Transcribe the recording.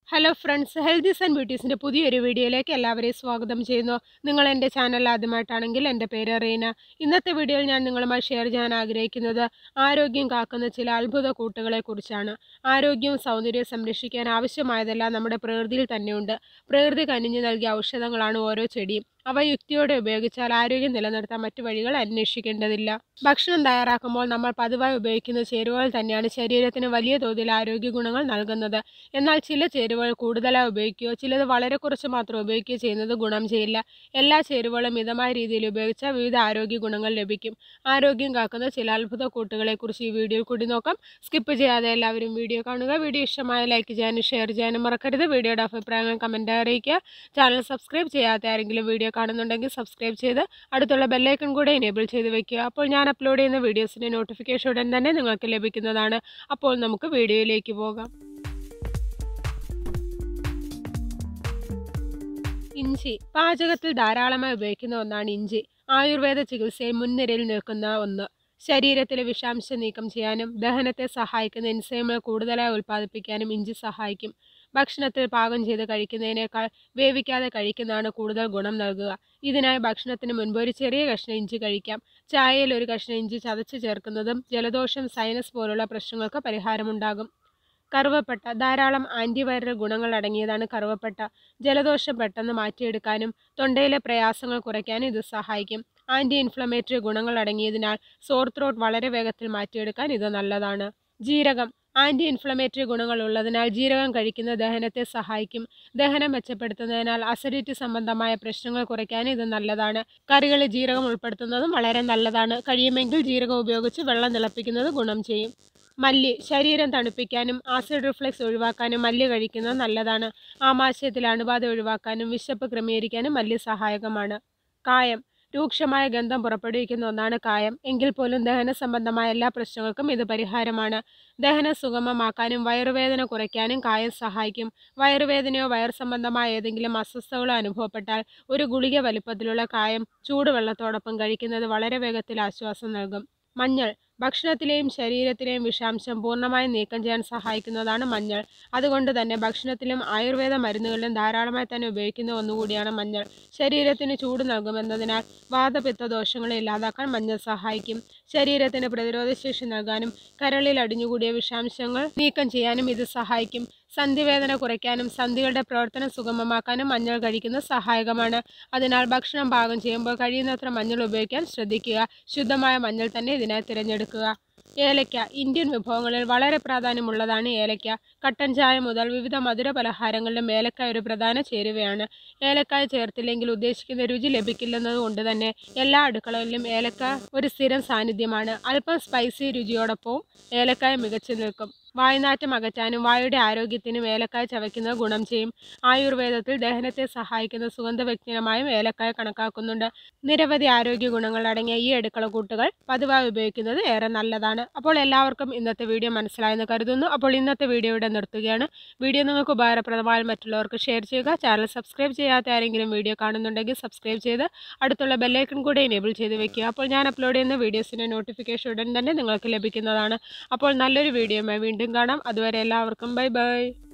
hello friends healthies and ബ്യൂട്ടീസിൻ്റെ പുതിയൊരു വീഡിയോയിലേക്ക് എല്ലാവരെയും സ്വാഗതം ചെയ്യുന്നു നിങ്ങൾ എൻ്റെ ചാനൽ ആദ്യമായിട്ടാണെങ്കിൽ എൻ്റെ പേര് റീന ഇന്നത്തെ വീഡിയോയിൽ ഞാൻ നിങ്ങളുമായി ഷെയർ ചെയ്യാൻ ആഗ്രഹിക്കുന്നത് ആരോഗ്യം കാക്കുന്ന ചില അത്ഭുത കൂട്ടുകളെക്കുറിച്ചാണ് ആരോഗ്യവും സൗന്ദര്യവും സംരക്ഷിക്കാൻ ആവശ്യമായതെല്ലാം നമ്മുടെ പ്രകൃതിയിൽ തന്നെയുണ്ട് പ്രകൃതി കനിഞ്ഞു നൽകിയ ഔഷധങ്ങളാണ് ഓരോ ചെടിയും അവ യുക്തിയോടെ ഉപയോഗിച്ചാൽ ആരോഗ്യം നിലനിർത്താൻ മറ്റു വഴികൾ അന്വേഷിക്കേണ്ടതില്ല ഭക്ഷണം തയ്യാറാക്കുമ്പോൾ നമ്മൾ പതിവായി ഉപയോഗിക്കുന്ന ചേരുവകൾ തന്നെയാണ് ശരീരത്തിന് വലിയ തോതിൽ ആരോഗ്യ ഗുണങ്ങൾ നൽകുന്നത് എന്നാൽ ചില ചേരുവകൾ കൂടുതലായി ഉപയോഗിക്കുകയോ ചിലത് വളരെ കുറച്ച് മാത്രം ഉപയോഗിക്കുകയോ ചെയ്യുന്നത് ഗുണം ചെയ്യില്ല എല്ലാ ചേരുവകളും മിതമായ രീതിയിൽ ഉപയോഗിച്ചാൽ വിവിധ ആരോഗ്യ ഗുണങ്ങൾ ലഭിക്കും ആരോഗ്യം കാക്കുന്ന ചില അത്ഭുത കൂട്ടുകളെക്കുറിച്ച് ഈ വീഡിയോയിൽ കൂടി നോക്കാം സ്കിപ്പ് ചെയ്യാതെ എല്ലാവരും വീഡിയോ കാണുക വീഡിയോ ഇഷ്ടമായ ലൈക്ക് ചെയ്യാനും ഷെയർ ചെയ്യാനും മറക്കരുത് വീഡിയോയുടെ അഭിപ്രായങ്ങൾ കമൻറ്റ് അറിയിക്കുക ചാനൽ സബ്സ്ക്രൈബ് ചെയ്യാത്ത ആരെങ്കിലും വീഡിയോ കാണുന്നുണ്ടെങ്കിൽ സബ്സ്ക്രൈബ് ചെയ്ത് അടുത്തുള്ള ബെല്ലൈക്കൺ കൂടെ എനേബിൾ ചെയ്ത് വെക്കുക അപ്പോൾ ഞാൻ അപ്ലോഡ് ചെയ്യുന്ന വീഡിയോസിൻ്റെ നോട്ടിഫിക്കേഷൻ ഉടൻ തന്നെ നിങ്ങൾക്ക് ലഭിക്കുന്നതാണ് അപ്പോൾ നമുക്ക് വീഡിയോയിലേക്ക് പോകാം ഇഞ്ചി പാചകത്തിൽ ധാരാളമായി ഉപയോഗിക്കുന്ന ഒന്നാണ് ഇഞ്ചി ആയുർവേദ ചികിത്സയിൽ മുൻനിരയിൽ നിൽക്കുന്ന ഒന്ന് ശരീരത്തിലെ വിഷാംശം നീക്കം ചെയ്യാനും ദഹനത്തെ സഹായിക്കുന്ന എൻസൈമുകൾ കൂടുതലായി ഉൽപ്പാദിപ്പിക്കാനും ഇഞ്ചി സഹായിക്കും ഭക്ഷണത്തിൽ പാകം ചെയ്ത് കഴിക്കുന്നതിനേക്കാൾ വേവിക്കാതെ കഴിക്കുന്നതാണ് കൂടുതൽ ഗുണം നൽകുക ഇതിനായി ഭക്ഷണത്തിന് മുൻപ് ഒരു ചെറിയ കഷ്ണം ഇഞ്ചി കഴിക്കാം ചായയിൽ ഒരു കഷ്ണം ഇഞ്ചി ചതച്ച് ചേർക്കുന്നതും ജലദോഷം സൈനസ് പോലുള്ള പ്രശ്നങ്ങൾക്ക് പരിഹാരമുണ്ടാകും കറുവപ്പട്ട ധാരാളം ആൻറ്റിവൈറൽ ഗുണങ്ങൾ അടങ്ങിയതാണ് കറുവപ്പട്ട ജലദോഷം പെട്ടെന്ന് മാറ്റിയെടുക്കാനും തൊണ്ടയിലെ പ്രയാസങ്ങൾ കുറയ്ക്കാനും ഇത് സഹായിക്കും ആൻറ്റി ഇൻഫ്ലമേറ്ററി ഗുണങ്ങൾ അടങ്ങിയതിനാൽ സോർ ത്രോട്ട് വളരെ വേഗത്തിൽ മാറ്റിയെടുക്കാൻ ഇത് നല്ലതാണ് ജീരകം ആൻറ്റി ഇൻഫ്ലമേറ്ററി ഗുണങ്ങൾ ഉള്ളതിനാൽ ജീരകം കഴിക്കുന്നത് ദഹനത്തെ സഹായിക്കും ദഹനം മെച്ചപ്പെടുത്തുന്നതിനാൽ അസിഡിറ്റി സംബന്ധമായ പ്രശ്നങ്ങൾ കുറയ്ക്കാൻ ഇത് നല്ലതാണ് കറികളിൽ ജീരകം ഉൾപ്പെടുത്തുന്നതും വളരെ നല്ലതാണ് കഴിയുമെങ്കിൽ ജീരകം ഉപയോഗിച്ച് വെള്ളം തിളപ്പിക്കുന്നത് ഗുണം ചെയ്യും മല്ലി ശരീരം തണുപ്പിക്കാനും ആസിഡ് റിഫ്ലക്സ് ഒഴിവാക്കാനും മല്ലി കഴിക്കുന്നത് നല്ലതാണ് ആമാശയത്തിൽ അണുബാധ ഒഴിവാക്കാനും വിശപ്പ് ക്രമീകരിക്കാനും മല്ലി സഹായകമാണ് കായം രൂക്ഷമായ ഗന്ധം പുറപ്പെടുവിക്കുന്ന ഒന്നാണ് കായം എങ്കിൽ പോലും ദഹന സംബന്ധമായ എല്ലാ പ്രശ്നങ്ങൾക്കും ഇത് പരിഹാരമാണ് ദഹനം സുഗമമാക്കാനും വയറുവേദന കുറയ്ക്കാനും കായം സഹായിക്കും വയറുവേദനയോ വയർ സംബന്ധമായ ഏതെങ്കിലും അസ്വസ്ഥതകളോ അനുഭവപ്പെട്ടാൽ ഒരു ഗുളിക വലിപ്പത്തിലുള്ള കായം ചൂടുവെള്ളത്തോടൊപ്പം കഴിക്കുന്നത് വളരെ വേഗത്തിൽ ആശ്വാസം നൽകും മഞ്ഞൾ ഭക്ഷണത്തിലെയും ശരീരത്തിലെയും വിഷാംശം പൂർണ്ണമായും നീക്കം ചെയ്യാൻ സഹായിക്കുന്നതാണ് മഞ്ഞൾ അതുകൊണ്ട് തന്നെ ഭക്ഷണത്തിലും ആയുർവേദ മരുന്നുകളിലും ധാരാളമായി തന്നെ ഉപയോഗിക്കുന്ന ഒന്നുകൂടിയാണ് മഞ്ഞൾ ശരീരത്തിന് ചൂട് നൽകുമെന്നതിനാൽ വാദപിത്ത ദോഷങ്ങളെ ഇല്ലാതാക്കാൻ മഞ്ഞൾ സഹായിക്കും ശരീരത്തിന് പ്രതിരോധശേഷി നൽകാനും കരളിൽ അടിഞ്ഞുകൂടിയ വിഷാംശങ്ങൾ നീക്കം ചെയ്യാനും ഇത് സഹായിക്കും സന്ധിവേദന കുറയ്ക്കാനും സന്ധികളുടെ പ്രവർത്തനം സുഗമമാക്കാനും മഞ്ഞൾ കഴിക്കുന്നത് സഹായകമാണ് അതിനാൽ ഭക്ഷണം പാകം ചെയ്യുമ്പോൾ കഴിയുന്നത്ര മഞ്ഞൾ ഉപയോഗിക്കാൻ ശ്രദ്ധിക്കുക ശുദ്ധമായ മഞ്ഞൾ തന്നെ ഇതിനായി തിരഞ്ഞെടുക്കുക ഏലയ്ക്ക ഇന്ത്യൻ വിഭവങ്ങളിൽ വളരെ പ്രാധാന്യമുള്ളതാണ് ഏലയ്ക്ക കട്ടൻ ചായ മുതൽ വിവിധ മധുര പലഹാരങ്ങളിലും ഏലക്കായ ഒരു പ്രധാന ചേരുവയാണ് ഏലക്കായ ചേർത്തില്ലെങ്കിൽ ഉദ്ദേശിക്കുന്ന രുചി ലഭിക്കില്ലെന്നതുകൊണ്ട് തന്നെ എല്ലാ അടുക്കളകളിലും ഏലക്ക ഒരു സ്ഥിരം സാന്നിധ്യമാണ് അല്പം സ്പൈസി രുചിയോടൊപ്പവും ഏലക്കായ മികച്ചു നിൽക്കും വായുനാറ്റം അകറ്റാനും വായുടെ ആരോഗ്യത്തിനും ഏലക്കായ ചവയ്ക്കുന്നത് ഗുണം ചെയ്യും ആയുർവേദത്തിൽ ദഹനത്തെ സഹായിക്കുന്ന സുഗന്ധവ്യഞ്ജനമായും ഏലക്കായ കണക്കാക്കുന്നുണ്ട് നിരവധി ആരോഗ്യ ഗുണങ്ങൾ അടങ്ങിയ ഈ അടുക്കള കൂട്ടുകൾ പതിവായി ഉപയോഗിക്കുന്നത് ഏറെ നല്ലതാണ് അപ്പോൾ എല്ലാവർക്കും ഇന്നത്തെ വീഡിയോ മനസ്സിലായെന്ന് കരുതുന്നു അപ്പോൾ ഇന്നത്തെ വീഡിയോ ഇവിടെ നിർത്തുകയാണ് വീഡിയോ നിങ്ങൾക്ക് ഉപകാരപ്രദമായ മറ്റുള്ളവർക്ക് ഷെയർ ചെയ്യുക ചാനൽ സബ്സ്ക്രൈബ് ചെയ്യാത്ത ആരെങ്കിലും വീഡിയോ കാണുന്നുണ്ടെങ്കിൽ സബ്സ്ക്രൈബ് ചെയ്ത് അടുത്തുള്ള ബെല്ലൈക്കൺ കൂടെ എനേബിൾ ചെയ്ത് വെക്കുക അപ്പോൾ ഞാൻ അപ്ലോഡ് ചെയ്യുന്ന വീഡിയോസിൻ്റെ നോട്ടിഫിക്കേഷൻ ഉടൻ തന്നെ നിങ്ങൾക്ക് ലഭിക്കുന്നതാണ് അപ്പോൾ നല്ലൊരു വീഡിയോയുമായി വീണ്ടും കാണാം അതുവരെ എല്ലാവർക്കും ബൈ ബൈ